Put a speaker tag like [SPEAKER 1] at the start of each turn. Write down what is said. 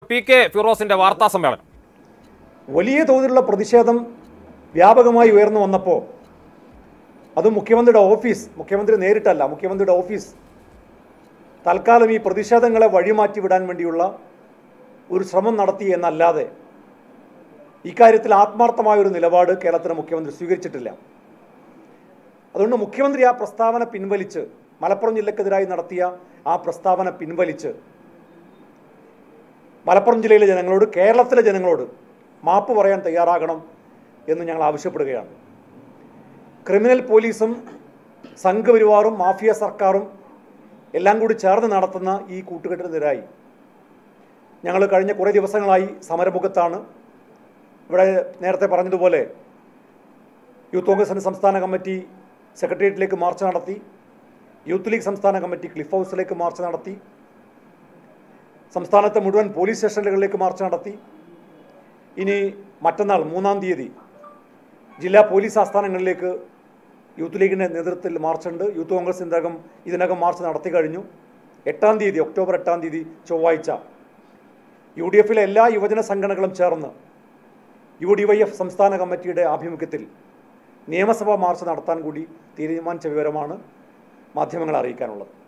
[SPEAKER 1] P K ഫിറോസിന്റെ വാർത്താ സമ്മേളനം
[SPEAKER 2] വലിയ തോതിലുള്ള പ്രതിഷേധം വ്യാപകമായി ഉയർന്നു വന്നപ്പോൾ അത് മുഖ്യമന്ത്രിയുടെ ഓഫീസ് മുഖ്യമന്ത്രി നേരിട്ടല്ല മുഖ്യമന്ത്രിയുടെ ഓഫീസ് തൽക്കാലം ഈ പ്രതിഷേധങ്ങളെ വഴിമാറ്റി വിടാൻ വേണ്ടിയുള്ള ഒരു ശ്രമം നടത്തി എന്നല്ലാതെ ഇക്കാര്യത്തിൽ ആത്മാർത്ഥമായ ഒരു നിലപാട് കേരളത്തിലെ മുഖ്യമന്ത്രി സ്വീകരിച്ചിട്ടില്ല അതുകൊണ്ട് മുഖ്യമന്ത്രി ആ പ്രസ്താവന പിൻവലിച്ച് മലപ്പുറം ജില്ലക്കെതിരായി നടത്തിയ ആ പ്രസ്താവന പിൻവലിച്ച് മലപ്പുറം ജില്ലയിലെ ജനങ്ങളോട് കേരളത്തിലെ ജനങ്ങളോട് മാപ്പ് പറയാൻ തയ്യാറാകണം എന്ന് ഞങ്ങൾ ആവശ്യപ്പെടുകയാണ് ക്രിമിനൽ പോലീസും സംഘപരിവാറും മാഫിയ സർക്കാരും എല്ലാം കൂടി ചേർന്ന് നടത്തുന്ന ഈ കൂട്ടുകെട്ടിനെതിരായി ഞങ്ങൾ കഴിഞ്ഞ കുറേ ദിവസങ്ങളായി സമരമുഖത്താണ് ഇവിടെ നേരത്തെ പറഞ്ഞതുപോലെ യൂത്ത് കോൺഗ്രസിൻ്റെ സംസ്ഥാന കമ്മിറ്റി സെക്രട്ടേറിയറ്റിലേക്ക് മാർച്ച് നടത്തി യൂത്ത് ലീഗ് സംസ്ഥാന കമ്മിറ്റി ക്ലിഫ് ഹൗസിലേക്ക് മാർച്ച് നടത്തി സംസ്ഥാനത്തെ മുഴുവൻ പോലീസ് സ്റ്റേഷനുകളിലേക്ക് മാർച്ച് നടത്തി ഇനി മറ്റന്നാൾ മൂന്നാം തീയതി ജില്ലാ പോലീസ് ആസ്ഥാനങ്ങളിലേക്ക് യൂത്ത് ലീഗിൻ്റെ നേതൃത്വത്തിൽ മാർച്ചുണ്ട് യൂത്ത് കോൺഗ്രസ് ഇതിനകം ഇതിനകം മാർച്ച് നടത്തി കഴിഞ്ഞു എട്ടാം തീയതി ഒക്ടോബർ എട്ടാം തീയതി ചൊവ്വാഴ്ച യു ഡി എഫിലെ എല്ലാ യുവജന സംഘടനകളും ചേർന്ന് യു ഡി വൈ എഫ് സംസ്ഥാന കമ്മിറ്റിയുടെ ആഭിമുഖ്യത്തിൽ നിയമസഭാ മാർച്ച് നടത്താൻ കൂടി തീരുമാനിച്ച വിവരമാണ് മാധ്യമങ്ങളെ അറിയിക്കാനുള്ളത്